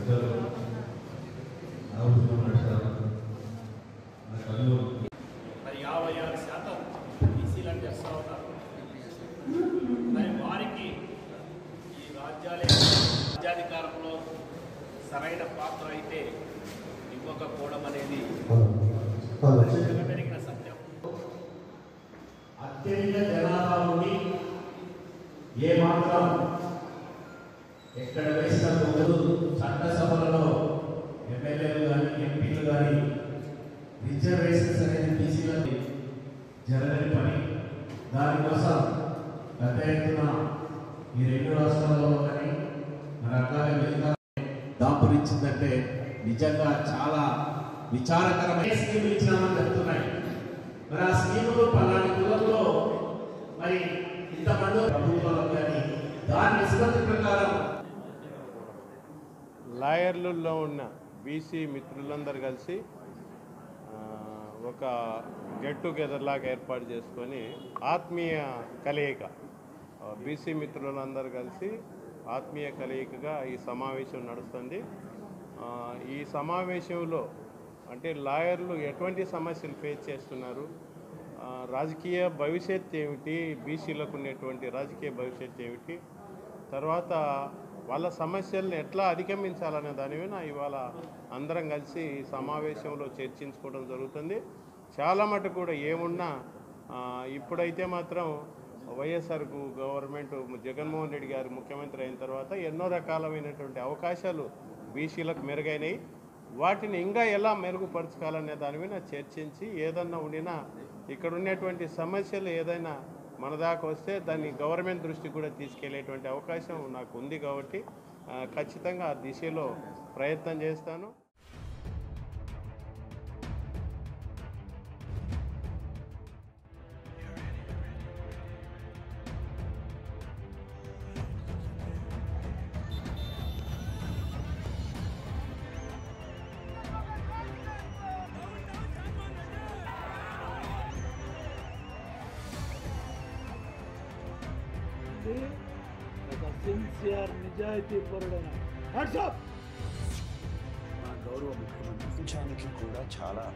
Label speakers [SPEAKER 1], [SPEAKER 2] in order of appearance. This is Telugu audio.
[SPEAKER 1] పెద్దలు నాగభూషణం నడిచారు మన కళ్ళు
[SPEAKER 2] మరి యాభై ఆరు శాతం బీసీలను చేస్తూ ఉన్నారు మరి వారికి ఈ రాజ్యాలే రాజ్యాధికారంలో సరైన పాత్ర అయితే ఇవ్వకపోవడం అనేది జగమెరిగిన సత్యం
[SPEAKER 3] అత్యధిక జనాభా ఉండి ఏ మాత్రం ఎక్కడ వేసిన ముందు చట్టసభలలో ఎమ్మెల్యేలు కానీ ఎంపీలు కానీ రిజర్వేషన్స్ అనేది బీసీలకి జరగని పని దానికోసం పెద్ద ఎత్తున ఈ రెండు రాష్ట్రాలలో కానీ రకాల విధంగా దాపురించిందంటే నిజంగా చాలా విచారకరమైన స్కీములు ఇచ్చినామని చెప్తున్నాయి మరి ఆ స్కీములు పలాని కులంలో మరి ఇంతమంది ప్రభుత్వాలకు కానీ దాని నిష్పత్తి ప్రకారం
[SPEAKER 4] లాయర్లలో ఉన్న బీసీ మిత్రులందరూ కలిసి ఆ, ఒక గెట్ టుగెదర్ లాగా ఏర్పాటు చేసుకొని ఆత్మీయ కలయిక ఆ, బీసీ మిత్రులందరూ కలిసి ఆత్మీయ కలయికగా ఈ సమావేశం నడుస్తుంది ఆ, ఈ సమావేశంలో అంటే లాయర్లు ఎటువంటి సమస్యలు ఫేస్ చేస్తున్నారు ఆ, రాజకీయ భవిష్యత్ ఏమిటి బీసీలకు ఉన్నటువంటి రాజకీయ భవిష్యత్ ఏమిటి తర్వాత వాళ్ళ సమస్యలను ఎట్లా అధిగమించాలనే దాని మీద ఇవాళ అందరం కలిసి ఈ సమావేశంలో చర్చించుకోవడం జరుగుతుంది చాలా మటుకు కూడా ఏమున్నా ఆ, ఇప్పుడైతే మాత్రం వైఎస్ఆర్ గు- గవర్నమెంట్ జగన్మోహన్ రెడ్డి గారు ముఖ్యమంత్రి అయిన తర్వాత ఎన్నో రకాలమైనటువంటి అవకాశాలు బీసీలకు మెరుగైనాయి వాటిని ఇంకా ఎలా మెరుగుపరచుకోవాలనే దాని మీద చర్చించి ఏదన్నా ఉండినా ఇక్కడ ఉన్నటువంటి సమస్యలు ఏదైనా మన దాకా వస్తే దాన్ని గవర్నమెంట్ దృష్టికి కూడా తీసుకెళ్లేటువంటి అవకాశం నాకు ఉంది కాబట్టి ఆ, ఖచ్చితంగా ఆ దిశలో ప్రయత్నం చేస్తాను
[SPEAKER 5] ఇది ఒక సిన్సియర్ నిజాయితీ పరుడైన వాట్సాప్
[SPEAKER 6] మా గౌరవ ముఖ్యమంత్రి ప్రపంచానికి కూడా చాలా